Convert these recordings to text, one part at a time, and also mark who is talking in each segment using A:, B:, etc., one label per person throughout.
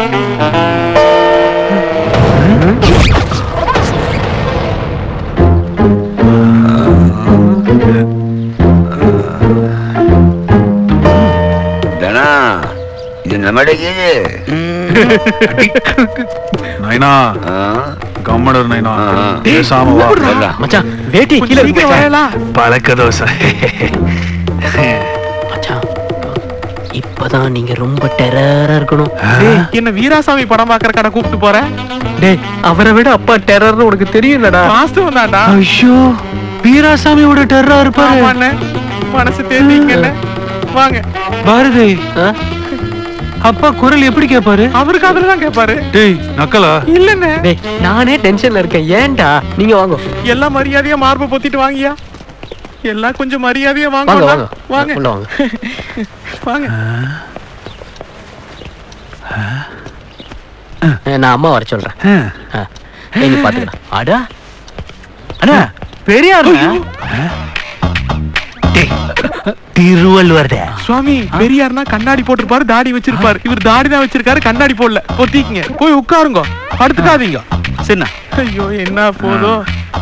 A: தனா இது நம்மட கீது
B: நைனா கம்மடர் நைனா பேசாம வா
C: மச்சான் வேட்டி கீழே இருக்கு மச்சான்.
B: பழக்க தோசை
C: மச்சான் இப்பதான் நீங்க ரொம்ப டெரரா இருக்கணும்
D: டேய், என்ன வீராசாமி படம் பாக்குற கடை கூப்பிட்டு போற
C: டேய் அவரை விட அப்பா டெரர்னு உனக்கு தெரியும்லடா
D: வாஸ்தவம் தான்டா
B: ஐயோ வீராசாமியோட டெரரா இருப்பாரு
D: ஆமாண்ணே. மனசு தேர்ந்தீங்கல்ல வாங்க
B: பாரதி அப்பா குரல் எப்படி கேட்பாரு
D: அவருக்கு அதுல தான் கேட்பாரு
B: டேய் நக்கலா
D: இல்லண்ணே
C: டேய் நானே டென்ஷன்ல இருக்கேன் ஏன்டா நீங்க வாங்க
D: எல்லா மரியாதையா மார்பை பொத்திட்டு வாங்கியா எல்லாம் கொஞ்சம் மரியாதையா வாங்க
C: வாங்க
D: அண்ணா.
C: வாங்க
D: வாங்க
C: உள்ள வாங்க
D: வாங்க
C: அஹ், நான் அம்மா வர சொல்றேன் அஹ், ஏய், நீ பாத்துக்கலாம் அடா
B: அண்ணா பெரியார் திருவள்ளுவர்
D: சுவாமி பெரியார்னா கண்ணாடி போட்டிருப்பாரு தாடி வச்சிருப்பாரு இவர் தாடி தான் வச்சிருக்காரு கண்ணாடி போடல பொத்திக்கங்க போய் உட்காருங்க படுத்துக்காதீங்க
B: சின்ன
D: ஐயோ என்ன போதும்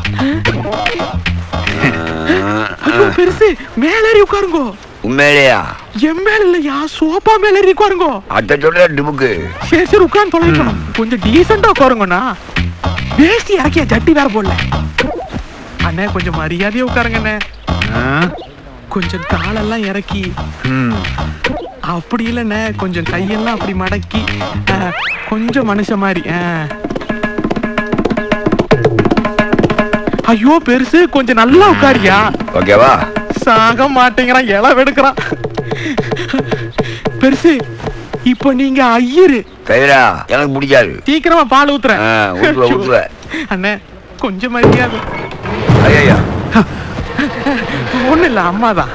D: ஐயோ பெருசு மேலேறி உட்காருங்க
A: உண்மையிலேயா
D: என் மேல இல்லையா சோபா மேல ஏறி உட்காருங்க
A: அத்தை சொல்ற டிமுக்கு
D: சரி சரி உட்கார்ந்து தொலைக்கணும் கொஞ்சம் டீசெண்டா உட்காருங்கண்ணா வேஷ்டி இறக்கிய ஜட்டி வேற போடல அண்ணே கொஞ்சம் மரியாதையா உட்காருங்க அண்ணே கொஞ்சம் காலெல்லாம் இறக்கி அப்படி இல்லைண்ணே கொஞ்சம் கையெல்லாம் அப்படி மடக்கி ஆ, கொஞ்சம் மனுஷ மாதிரி ஆ. ஐயோ பெருசு கொஞ்சம் நல்லா உட்காரியா
A: ஓகேவா
D: சாக மாட்டேங்கிறான் இலை எடுக்கிறான் பெருசு இப்போ நீங்க ஐயரு
A: கைரா எனக்கு பிடிக்காது
D: சீக்கிரமா பால் ஊத்துறேன்
A: ஆ, ஊத்துவ, ஊத்துவ.
D: அண்ணே கொஞ்சம் மரியாதை
A: ஐயா
D: ஒண்ணு இல்ல அம்மாதான்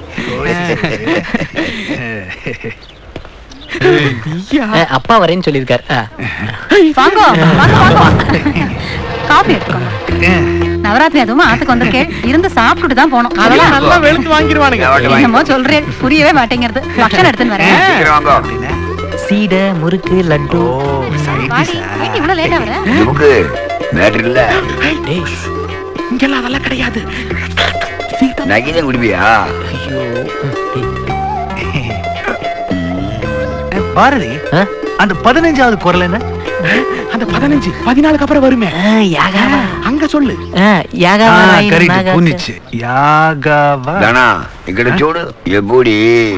D: ஐயா
C: அஹ், அப்பா வரேன்னு சொல்லியிருக்காரு அஹ்.
E: வாங்க வாங்க வாங்க காபி எடுத்துக்கோங்க நவராத்திரி அதுவும் ஆத்துக்கு வந்திருக்கேன் இருந்து சாப்பிட்டுட்டு தான் போனோம்
D: அதெல்லாம் நல்லா வெளுத்து வாங்கிடுவானுங்க
E: என்னமோ சொல்றேன் புரியவே மாட்டேங்கிறது பக்ஷன் எடுத்துன்னு வரேன்
A: சீக்கிரம் வாங்க
C: சீடை முறுக்கு லட்டு
E: வாடி ஏன் இவ்வளவு லேட்டா வர
A: டிமுக்கு மேட்ரு இல்ல
C: டேய்
D: இங்கெல்லாம் அதெல்லாம் கிடையாது
A: நகிதான் குடிப்பியா
B: பாரதி
C: அஹ்?
B: அந்த பதினஞ்சாவது குரல் என்ன
D: அந்த பதினஞ்சு பதினாலுக்கு அப்புறம் வருமே
C: அஹ், யாகாவா
D: அங்க சொல்லு
C: அஹ், யாகாவா ராயின்
B: கரெக்ட்
C: நாகா-
B: புனிச்சு யாகாவா
A: தானா ఇక్కడ చూడు எப்படி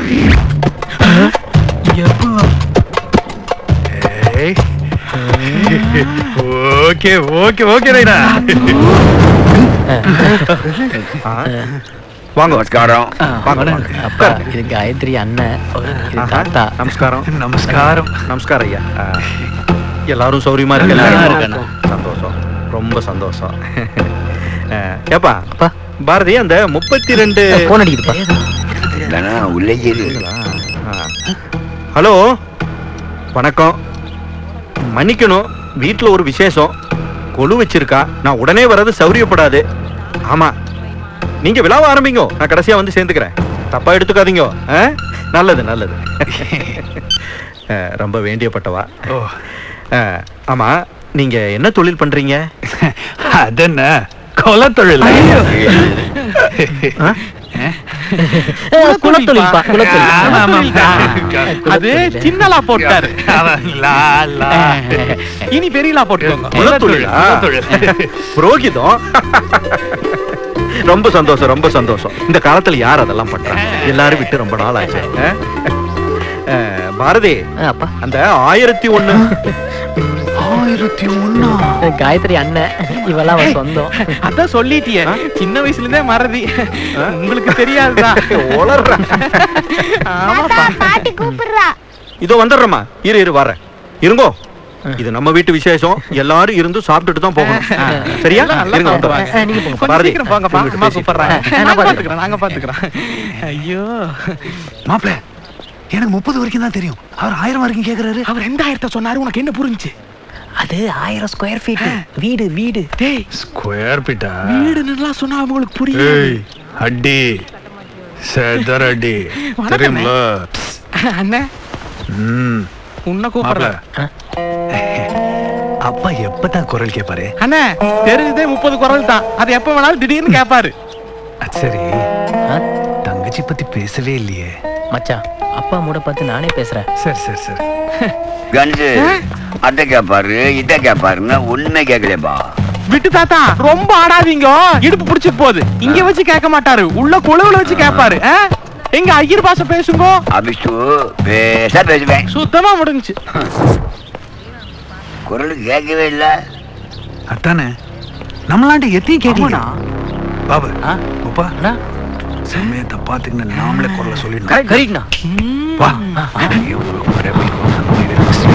B: ஏய். ஓகே ஓகே ஓகே ரைடா
A: வாங்க நமஸ்காரம்
C: அப்பா இது காயத்ரி அண்ணன் இது தாத்தா
F: நமஸ்காரம்
B: நமஸ்காரம்
F: நமஸ்காரம் ஐயா ஆ, எல்லாரும் சௌரியமா
C: நல்லா
F: இருக்கீங்களா சந்தோஷம் ரொம்ப சந்தோஷம் ஆ, ஏப்பா
C: அப்பா
F: பாரதி அந்த முப்பத்தி ரெண்டு
C: போன் அடிக்குதுப்பா
A: தானா உள்ளே இரு
F: ஹலோ வணக்கம் மன்னிக்கணும் வீட்டில் ஒரு விசேஷம் கொலு வச்சிருக்கா நான் உடனே வர்றது சௌரியப்படாது ஆமா நீங்க விழாவ ஆரம்பிங்க நான் கடைசியா வந்து சேர்ந்துக்கிறேன் தப்பா எடுத்துக்காதீங்க ஆ? நல்லது நல்லது ஆ, ரொம்ப வேண்டியப்பட்டவா
B: ஓ
F: ஆ, ஆமா நீங்க என்ன தொழில் பண்றீங்க
B: அதென்ன கொலை தொழில்
C: அஹ், குலத்தொழில்ப்பா குலத்தொழில்
B: ஆமா, ஆமா.
D: அது சின்னலா போட்டாரு
B: அவன் லா, லா.
D: இனி பெரியலா போட்டுக்கோங்க
F: குலத்தொழிலா?
B: குலத்தொழில்.
F: புரோகிதம் ரொம்ப சந்தோஷம் ரொம்ப சந்தோஷம் இந்த காலத்துல யார் அதெல்லாம் பண்றாங்க எல்லாரும் விட்டு ரொம்ப நாள் ஆச்சு ஆ? ஆ, பாரதி
C: அஹ், அப்பா
F: அந்த ஆயிரத்தி ஒண்ணு
B: ஆயிரத்தி ஒண்ணா
C: அஹ், காயத்ரி அண்ணன் இவெல்லாம் அவன் சொந்தம்
D: அதான் சொல்லிட்டியே சின்ன வயசுல இருந்தே மறதி உங்களுக்கு தெரியாதுதான்
F: உளர்றேன்.
D: ஆமாப்பா
E: பாட்டி கூப்பிடுறா
F: இதோ வந்துடுறேம்மா இரு இரு வரேன் இருங்கோ இது நம்ம வீட்டு விசேஷம் எல்லாரும் இருந்து சாப்பிட்டுட்டு தான் போகணும் சரியா
D: நல்லா
F: இருங்க
D: சாப்பிட்டு
F: வந்துடுறேன்.
C: அஹ், நீங்க போங்க
D: கொஞ்சம்
F: பாரதி,
D: சீக்கிரம் போங்கப்பா
F: இவங்ககிட்ட
D: அம்மா
F: பேசி.
D: கூப்பிடுறாங்க
C: நான்
D: நாங்க
C: பாத்துக்கிறேன்.
D: பாத்துக்கிறோம் நாங்க பாத்துக்கிறோம் ஐயோ
B: மாப்பிள எனக்கு முப்பது வரைக்கும் தான் தெரியும் அவர் ஆயிரம் வரைக்கும் கேக்குறாரு
D: அவர் ரெண்டாயிரத்த சொன்னாரு உனக்கு என்ன புரிஞ்சுச்சு
C: அது ஆயிரம் ஸ்கொயர் ஃபீட் வீடு வீடு
D: டேய்
B: ஸ்கொயர் ஃபீட்டா
D: வீடுன்னு சொன்னா அவங்களுக்கு புரியும்
B: ஏய் அடி செதர் அடி
D: வணக்கம்
B: தெரியுங்களா
D: அண்ணே
B: ம்
D: உன்னை
B: மாப்ள
D: கூப்பிடுறேன்
B: அப்பா எப்பதான் குரல் கேட்பாரு
D: அண்ணே தெரிஞ்சதே முப்பது குரல் தான் அது எப்ப வேணாலும் திடீர்னு கேட்பாரு
B: அது சரி
C: ஆ?
B: தங்கச்சி பத்தி பேசவே இல்லையே
C: மச்சான் அப்பா மூட பார்த்து நானே பேசுறேன்
B: சரி சரி சரி
A: கணேஷ் அத்தை கேட்பாரு இதை கேட்பாருன்னு உண்மை கேட்கலையப்பா
D: விட்டு தாத்தா ரொம்ப ஆடாதீங்க இடுப்பு புடிச்சிட்டு போகுது இங்க வச்சு கேட்க மாட்டாரு உள்ள குழுவுல வச்சு கேட்பாரு ஆ? எங்க ஐயர் பாச பேசுங்க
A: அபிஷு பேச பேசுவேன்
D: சுத்தமா முடிஞ்சுச்சு
A: குரல் கேட்கவே இல்லை
B: அதானே நம்மளாண்ட எத்தையும் கேட்கல பாபு
C: ஆ?
B: உப்பா
C: அண்ணா
B: சமயத்தை பாத்துக்கின்னு நாமளே குரலை சொல்லிடணும்
C: கரெக்ட் கரெக்ட்ண்ணா
B: வா ஐயோ, ஒரே போய் வா, நம்ம இதை next.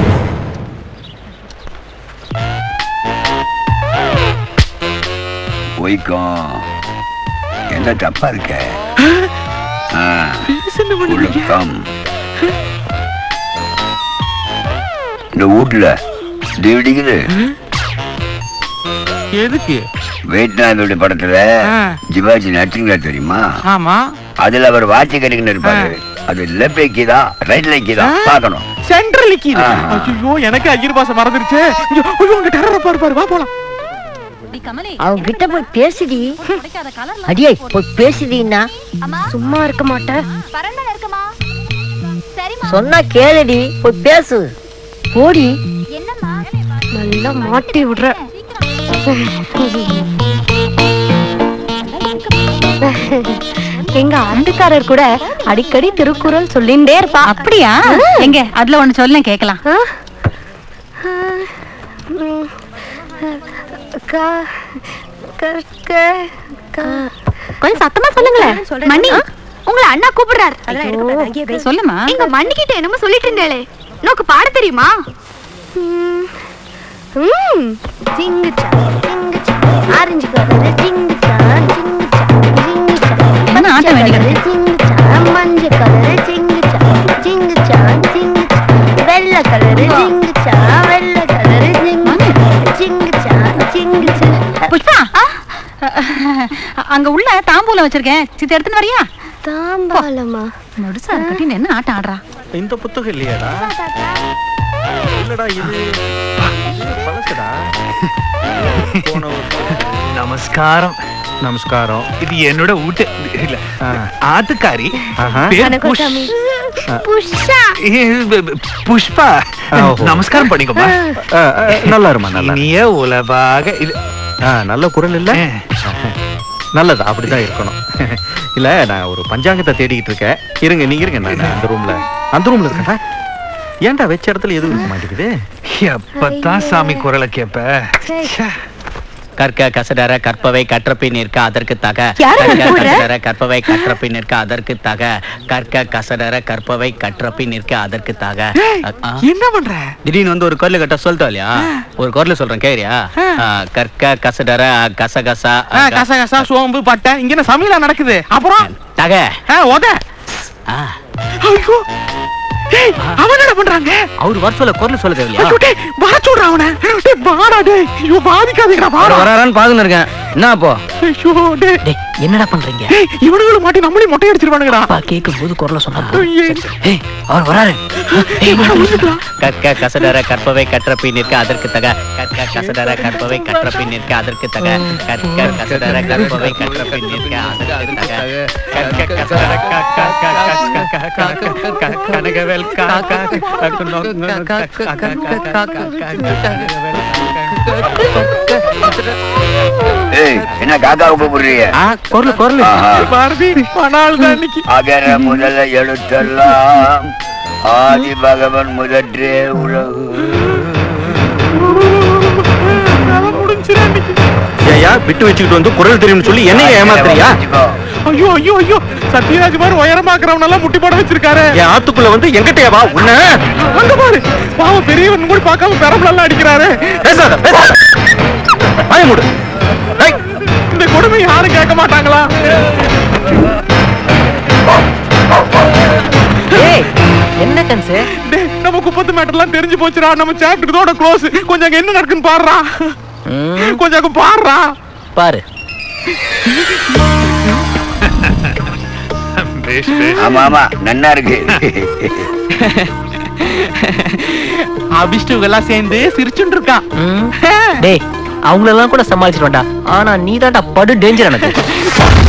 A: ஒய்க்கம் என்ன தப்பா இருக்க ஆ, ஒழுக்கம் இந்த வீட்டுல இது இடிக்குது
D: எதுக்கு
A: வேட்நாதோட படத்துல
D: ஆ.
A: ஜிவாஜி நடிச்சுங்களா தெரியுமா
D: ஆமா
A: அதுல அவர் வாட்சி கட்டிக்கிட்டு இருப்பாரு அது லெஃப்ட் லைக்கிதா ரைட் லைக்கிதா பார்க்கணும்
D: சென்ட்ரல் நிக்கிது
A: ஆ.
D: ஐயோ எனக்கு ஐயர் பாச மறந்துருச்சு இங்க, ஐயோ அங்க டெரர் பாரு பாரு வா போலாம்
G: அவங்க கிட்ட போய் பேசுடி அடியே போய் பேசுதீன்னா சும்மா இருக்க மாட்டேன்
H: பரண்டல இருக்குமா சரிம்மா
G: சொன்னா கேளுடி போய் பேசு போடி
H: என்னம்மா
G: நல்லா மாட்டி விடுற எங்க ஆண்டுக்காரர் கூட அடிக்கடி திருக்குறள் சொல்லிண்டே இருப்பா
E: அப்படியா எங்க அதுல ஒண்ணு சொல்ல கேக்கலாம்
G: ஆ? ஆ, ம், க- க- க- க- கொஞ்சம் சத்தமா சொல்லுங்களேன்
H: மணி உங்களை அண்ணா கூப்பிடுறாரு
E: சொல்லுமா
H: எங்க மண்ணி கிட்ட என்னமோ சொல்லிட்டு இருந்தேளே நோக்கு பாட தெரியுமா
G: ம். ம். ஜிங்குச்சா, ஜிங்குச்சா, ஆரஞ்சு கலரு ஜிங்குச்சா, ஜிங்குச்சா, ஜிங்குச்சா.
E: என்ன ஆட்டம்
G: பச்சை
E: வேண்டியது?
G: கலரு ஜிங்குச்சா, மஞ்சள் கலரு ஜிங்குச்சா, ஜிங்குச்சா, ஜிங்குச்சா. வெள்ளை கலரு ஜிங்குச்சா, வெள்ளை கலரு ஜிங்குச்சா, ஜிங்குச்சா, ஜிங்குச்சா.
E: புஷ்பா அங்க உள்ள தாம்பூலம் வச்சிருக்கேன் சித்த எடுத்துன்னு வரியா
G: தாம்பாலமா
E: நடுசா கட்டின்னு என்ன ஆட்டம் ஆடுறா
F: இந்த புத்தகம் இல்லையாடா இல்லடா இது இது பழசுடா போன வருஷம்.
B: நமஸ்காரம்
F: நமஸ்காரம்
B: இது என்னோட வீட்டு இல்ல
F: ஆ.
B: ஆத்துக்காரி
F: ஆஹா.
B: பேர்
G: வணக்கம்
B: புஷ்-
G: சாமி.
H: புஷ்ஷா
B: ஏ, ப- ப- புஷ்பா
F: ஓஹோ.
B: நமஸ்காரம் பண்ணிக்கோமா
F: ஆ, ஆ, நல்லா இருமா நல்லா இரு.
B: இனிய உலபாக இது
F: ஆ, நல்ல குரல் இல்ல
B: ஆ.
F: நல்லது அப்படிதான் இருக்கணும் இல்ல நான் ஒரு பஞ்சாங்கத்தை தேடிக்கிட்டு இருக்கேன் இருங்க நீங்க இருங்க நான் அந்த ரூம்ல அந்த ரூம்ல இருக்கேன் ஏன்டா வச்ச இடத்துல எதுவும் இருக்க மாட்டேங்குது
B: எப்பத்தான் சாமி குரலை கேப்ப ச்சே.
C: கற்க கசடர கற்பவை கற்றப்பின் நிற்க அதற்கு தக
E: யாரை
C: கற்க
E: கூப்பிடுற?
C: கசடர கற்பவை கற்றப்பின் நிற்க அதற்கு தக கற்க கசடர கற்பவை கற்றப்பின் நிற்க அதற்கு தக ஆ,
D: என்ன பண்ற
C: திடீர்னு வந்து ஒரு குரல் கட்ட சொல்லிட்டோம் இல்லையா ஒரு குரல் சொல்றேன் கேரியா கற்க கசடர கசகசா
D: ஆ, கச கசா சோம்பு பட்டை இங்க என்ன சமையலா நடக்குது அப்புறம்
C: தக
D: ஆ, உத
C: ஆ,
D: ஐயோ டேய் அவன் என்ன பண்றாங்க
C: அவர் வர சொல்ல குரல் சொல்ல தேவையா
D: ஐயோ, டேய் வர சொல்றா அவனை டேய் வாடா டேய் ஐயோ பாதிக்காதீங்கடா வாடா
C: வரான்னு பாத்துன்னு இருக்கேன் என்ன அப்போ
D: ஐயோ டேய்
C: டேய் என்னடா பண்றீங்க
D: டேய் இவனுங்களும் மாட்டி நம்மளையும் மொட்டை அடிச்சிருவானுங்கடா
C: அப்பா கேட்கும் போது குரல சொன்னா
D: ஐயே.
C: ஏய் அவர் வராரு
D: ஏய், வாடா, விழுந்துடா.
C: கற்க கசடர கற்பவை கற்றப்பின் நிற்க அதற்கு தக கற்க கசடர கற்பவை கற்றப்பின் நிற்க அதற்கு தக கற்க கசடர கற்பவை கற்றப்பின் நிற்க அதற்கு தக கற்க கசடர க க க க க க க க க கனகவேல் க க க க நொ நொ நொ க க க க க க க கனகவேல்
A: ஏய் என்ன காக்காவை கூப்பிடுறீங்க
C: ஆ குரல் குரல்
A: ஆஹா.
D: பாரதி பணாள் தான் இன்னைக்கு
A: அகர முதல எழுத்தெல்லாம் ஆதி பகவன் முதற்றே உலகு
D: அதான் முடிஞ்சிரும் இன்னைக்கு.
F: ஏயா விட்டு வச்சுக்கிட்டு வந்து குரல் தெரியும்னு சொல்லி என்னைய ஏமாத்துறியா
A: வச்சுக்கோ.
D: ஐயோ ஐயோ ஐயோ சத்யராஜ் மாதிரி உயரமாக்குறவன் எல்லாம் முட்டி போட வச்சிருக்காரு
F: என் ஆத்துக்குள்ள வந்து எங்கிட்டயா வா உன்ன
D: அங்க பாரு பாவம் பெரியவன் கூட பார்க்காம பெரம்பலெல்லாம் அடிக்கிறாரு
F: பேசாத பேசாத வாய மூடு டேய்,
D: இந்த கொடுமை யாரும் கேட்க மாட்டாங்களா
C: ஏய் என்ன கன்சு
D: டேய், நம்ம குப்பத்து மேட்டர்லாம் தெரிஞ்சு போச்சுடா நம்ம சாப்டர் இதோட க்ளோஸ் கொஞ்சம் அங்க என்ன நடக்குன்னு பாடுறா கொஞ்சம் அங்க பாடுறா
C: பாரு
B: பேஷ் பேஷ்
A: ஆமா ஆமா நன்னா இருக்கு
D: அபிஷ்டுங்க எல்லாம் சேர்ந்து சிரிச்சுட்டு இருக்கான்
I: டேய் அவங்களெல்லாம் கூட சமாளிச்சிருவேன்டா ஆனா நீ தான்டா படு டேஞ்சர் எனக்கு